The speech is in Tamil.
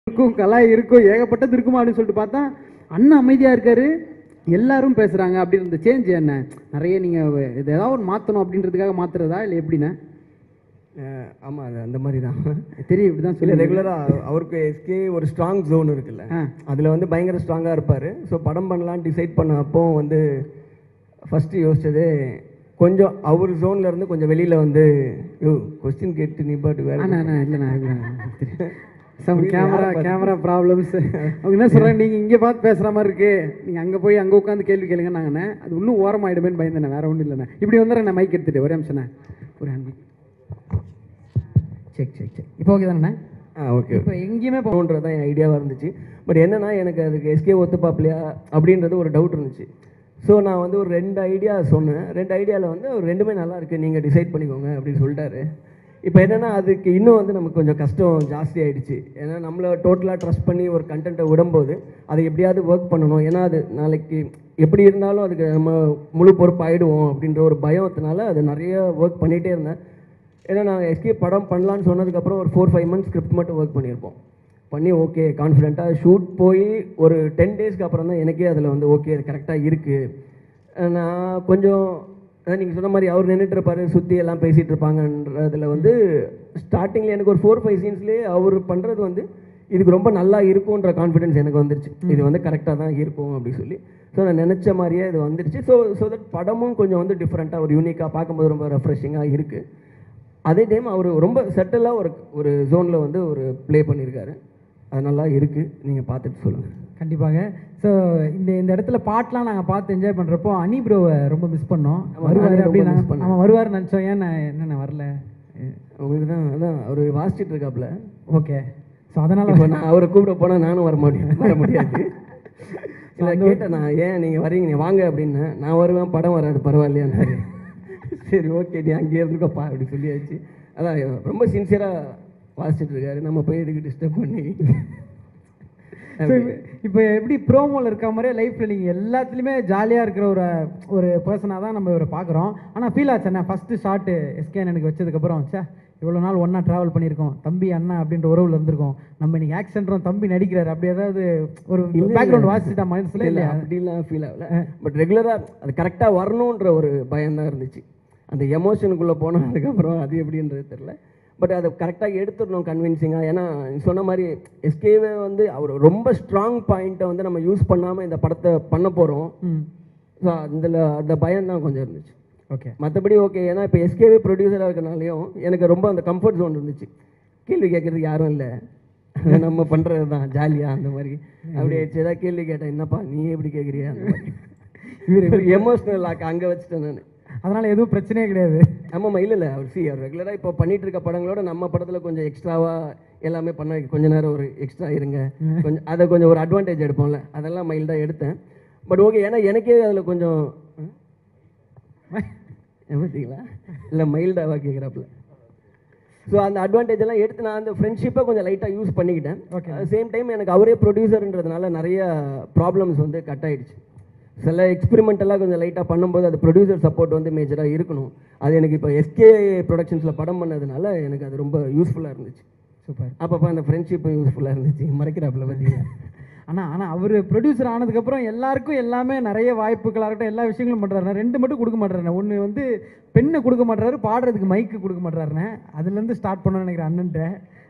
இருக்கும் கலாய் இருக்கும் ஏகப்பட்டது இருக்குமா அப்படின்னு சொல்லிட்டு பார்த்தா அண்ணன் அமைதியா இருக்காரு எல்லாரும் பேசுறாங்க அப்படி இந்த சேஞ்ச் என்ன நிறைய நீங்க இது ஏதாவது ஒன்று மாத்தணும் அப்படின்றதுக்காக மாத்துறதா இல்லை எப்படிண்ணே அஹ் ஆமா அது அந்த மாதிரி தான் தெரியும் இப்படிதான் இல்லை சொல்லி ரெகுலராக அவருக்கு எஸ்கே ஒரு ஸ்ட்ராங் ஜோன் இருக்குல்ல ஆ. அதில் வந்து பயங்கர ஸ்ட்ராங்காக இருப்பார் ஸோ படம் பண்ணலாம் டிசைட் பண்ண அப்போ வந்து ஃபஸ்ட்டு யோசிச்சது கொஞ்சம் அவர் ஜோன்ல இருந்து கொஞ்சம் வெளியில வந்து யோ கொஸ்டின் கேட்டு நீ பாட்டு வேற அண்ணா அண்ணா இல்லைண்ணா சம் கேமரா கேமரா ப்ராப்ளம்ஸ் அவங்க என்ன சொல்றாங்க நீங்க இங்க பார்த்து பேசுற மாதிரி இருக்கு நீங்க அங்க போய் அங்க உட்காந்து கேள்வி கேளுங்க நாங்கண்ணே அது இன்னும் ஓரமாயிடுமேன்னு பயந்தேண்ணே வேற ஒன்றும் இல்லைண்ணே இப்படி வந்துடுறேன் மைக் எடுத்துட்டு ஒரே நிமிஷம்ண்ணே ஒரு hand mic check check check இப்போ ஓகே தானே ஆ ஓகே இப்போ எங்கேயுமே போ போகணுன்றது தான் என் ஐடியாவாக இருந்துச்சு பட் என்னன்னா எனக்கு அதுக்கு எஸ்கே ஒத்துப்பாப்லையா அப்படின்றது ஒரு டவுட் இருந்துச்சு ஸோ நான் வந்து ஒரு ரெண்டு ஐடியா சொன்னேன் ரெண்டு ஐடியாவில் வந்து ஒரு ரெண்டுமே நல்லா இருக்கு நீங்கள் டிசைட் பண்ணிக்கோங்க அப்படின்னு சொல்லிட்டாரு இப்போ என்னன்னா அதுக்கு இன்னும் வந்து நமக்கு கொஞ்சம் கஷ்டம் ஜாஸ்தி ஆயிடுச்சு ஏன்னா நம்மளை டோட்டலாக ட்ரஸ்ட் பண்ணி ஒரு கண்டென்ட்டை விடும்போது அதை எப்படியாவது ஒர்க் பண்ணணும் ஏன்னா அது நாளைக்கு எப்படி இருந்தாலும் அதுக்கு நம்ம முழு பொறுப்பு ஆயிடுவோம் அப்படின்ற ஒரு பயத்தினால அது நிறைய ஒர்க் பண்ணிகிட்டே இருந்தேன் ஏன்னா நான் எஸ்கே படம் பண்ணலான்னு சொன்னதுக்கப்புறம் ஒரு ஃபோர் ஃபைவ் மந்த்ஸ் ஸ்கிரிப்ட் மட்டும் ஒர்க் பண்ணியிருப்போம் பண்ணி ஓகே கான்ஃபிடென்ட்டாக ஷூட் போய் ஒரு டென் டேஸ்க்கு அப்புறம் தான் எனக்கே அதில் வந்து ஓகே அது கரெக்டாக இருக்குது நான் கொஞ்சம் நீங்கள் சொன்ன மாதிரி அவர் நின்றுட்டு இருப்பாரு சுற்றி எல்லாம் பேசிகிட்டு இருப்பாங்கன்றதுல வந்து ஸ்டார்டிங்கில் எனக்கு ஒரு ஃபோர் ஃபைவ் சீன்ஸ்லேயே அவர் பண்ணுறது வந்து இதுக்கு ரொம்ப நல்லா இருக்கும்ன்ற கான்ஃபிடன்ஸ் எனக்கு வந்துருச்சு இது வந்து கரெக்டாக தான் இருக்கும் அப்படி சொல்லி ஸோ நான் நினச்ச மாதிரியே இது வந்துருச்சு ஸோ ஸோ தட் படமும் கொஞ்சம் வந்து டிஃப்ரெண்ட்டாக ஒரு யூனிக்காக பார்க்கும்போது ரொம்ப ரெஃப்ரெஷிங்காக இருக்குது அதே டைம் அவர் ரொம்ப செட்டிலாக ஒரு ஒரு ஜோனில் வந்து ஒரு ப்ளே பண்ணியிருக்காரு அது நல்லா இருக்குது நீங்கள் பார்த்துட்டு சொல்லுங்கள் கண்டிப்பாக ஸோ இந்த இந்த இடத்துல பாட்டெலாம் நாங்கள் பார்த்து என்ஜாய் பண்ணுறப்போ அனி ப்ரோவை ரொம்ப மிஸ் பண்ணோம் ஆமா, வருவார் நானே ரொம்ப அப்படின்னு miss நாங்கள் பண்ணேன். அவன் வருவார் நினச்சோம் ஏன் நான் என்னென்ன வரல உங்களுக்கு தான் அதான் அவர் வாசிச்சிட்டு இருக்காப்புல ஓகே ஸோ அதனால் இப்போ நான் அவரை கூப்பிட போனால் நானும் வர முடியும் வர முடியாது இல்லை கேட்டேன் நான் ஏன் நீங்கள் வரீங்க நீ வாங்க அப்படின்னு நான் வருவேன் படம் வராது பரவாயில்லையான்னாரு சரி ஓகே நீ அங்கேயே இருந்துக்கப்பா அப்படி சொல்லியாச்சு அதான் ரொம்ப சின்சியராக வாசிச்சிட்டு இருக்காரு நம்ம போய் எதுக்கு டிஸ்டர்ப் பண்ணி ஸோ இப்போ எப்படி ப்ரோமோவில் இருக்க மாதிரியே லைஃப்பில் நீங்கள் எல்லாத்துலேயுமே ஜாலியாக இருக்கிற ஒரு ஒரு பர்சனாக தான் நம்ம இவரை பார்க்குறோம் ஆனால் ஃபீல் ஆச்சு அண்ணா ஃபஸ்ட்டு ஷாட்டு எஸ்கேன் எனக்கு வச்சதுக்கப்புறம் சே இவ்வளோ நாள் ஒன்றா ட்ராவல் பண்ணியிருக்கோம் தம்பி அண்ணா அப்படின்ற உறவில் இருந்திருக்கோம் நம்ம இன்னைக்கு ஆக்சன்ட்றோம் தம்பி நடிக்கிறாரு அப்படி ஏதாவது ஒரு பேக்ரவுண்ட் வாசிச்சுட்டா மனசுல இல்லை இல்லையா அப்படிலாம் ஃபீல் ஆகல பட் ரெகுலராக அது கரெக்டாக வரணுன்ற ஒரு பயம் தான் இருந்துச்சு அந்த எமோஷனுக்குள்ளே போனால் அதுக்கப்புறம் அது எப்படின்றது தெரில பட் அதை கரெக்டாக எடுத்துடணும் கன்வின்சிங்காக ஏன்னா நீ சொன்ன மாதிரி எஸ்கேவே வந்து அவர் ரொம்ப ஸ்ட்ராங் பாயிண்ட்டை வந்து நம்ம யூஸ் பண்ணாமல் இந்த படத்தை பண்ண போகிறோம் ம் ஸோ அதில் அந்த பயம் தான் கொஞ்சம் இருந்துச்சு ஓகே மற்றபடி ஓகே ஏன்னா இப்போ எஸ்கேவே ப்ரொடியூசராக இருக்கனாலையும் எனக்கு ரொம்ப அந்த கம்ஃபர்ட் ஜோன் இருந்துச்சு கேள்வி கேட்கறதுக்கு யாரும் இல்லை நம்ம பண்ணுறது தான் ஜாலியாக அந்த மாதிரி அப்படியே ஏதாவது கேள்வி கேட்டேன் என்னப்பா நீ எப்படி கேட்குறியா அந்த மாதிரி இவர் எமோஷ்னல் லாக் அங்கே வச்சுட்டேன் நான் அதனால் எதுவும் பிரச்சனையே கிடையாது ஆமாம்மா இல்லை இல்லை அவர் சி அவர் ரெகுலராக இப்போ பண்ணிட்டு இருக்க படங்களோட நம்ம படத்தில் கொஞ்சம் எக்ஸ்ட்ராவாக எல்லாமே பண்ண வைக்க கொஞ்ச நேரம் ஒரு எக்ஸ்ட்ரா இருங்க கொஞ்சம் அதை கொஞ்சம் ஒரு அட்வான்டேஜ் எடுப்போம்ல அதெல்லாம் மைல்டாக எடுத்தேன் பட் ஓகே ஏன்னா எனக்கே அதில் கொஞ்சம் பார்த்தீங்களா இல்லை மைல்டாவாக கேட்குறாப்புல ஸோ அந்த அட்வான்டேஜ் எல்லாம் எடுத்து நான் அந்த ஃப்ரெண்ட்ஷிப்பை கொஞ்சம் லைட்டாக யூஸ் பண்ணிக்கிட்டேன் Okay. சேம் டைம் எனக்கு அவரே ப்ரொடியூசர்ன்றதுனால நிறைய ப்ராப்ளம்ஸ் வந்து கட் ஆயிடுச்சு சில எக்ஸ்பெரிமெண்ட் எல்லாம் கொஞ்சம் லைட்டாக பண்ணும்போது அது ப்ரொடியூசர் சப்போர்ட் வந்து மேஜராக இருக்கணும் அது எனக்கு இப்போ எஸ்கே ப்ரொடக்ஷன்ஸில் படம் பண்ணதுனால எனக்கு அது ரொம்ப யூஸ்ஃபுல்லாக இருந்துச்சு சூப்பர் அப்பப்போ அந்த ஃப்ரெண்ட்ஷிப்பும் யூஸ்ஃபுல்லாக இருந்துச்சு மறைக்கிறாப்புல பார்த்தீங்கன்னா ஆனால் ஆனால் அவர் ப்ரொடியூசர் ஆனதுக்கப்புறம் எல்லாருக்கும் எல்லாமே நிறைய வாய்ப்புகளாக இருக்கட்டும் எல்லா விஷயங்களும் பண்ணுறாருண்ணே ரெண்டு மட்டும் கொடுக்க மாட்டாருண்ணே ஒன்று வந்து பெண்ணை கொடுக்க மாட்டாரு பாடுறதுக்கு மைக்கு கொடுக்க மாட்டாருண்ணே அதுலேருந்து ஸ்டார்ட் பண்ணணும்னு நினைக்கிறேன் அண்ணன்ட்ட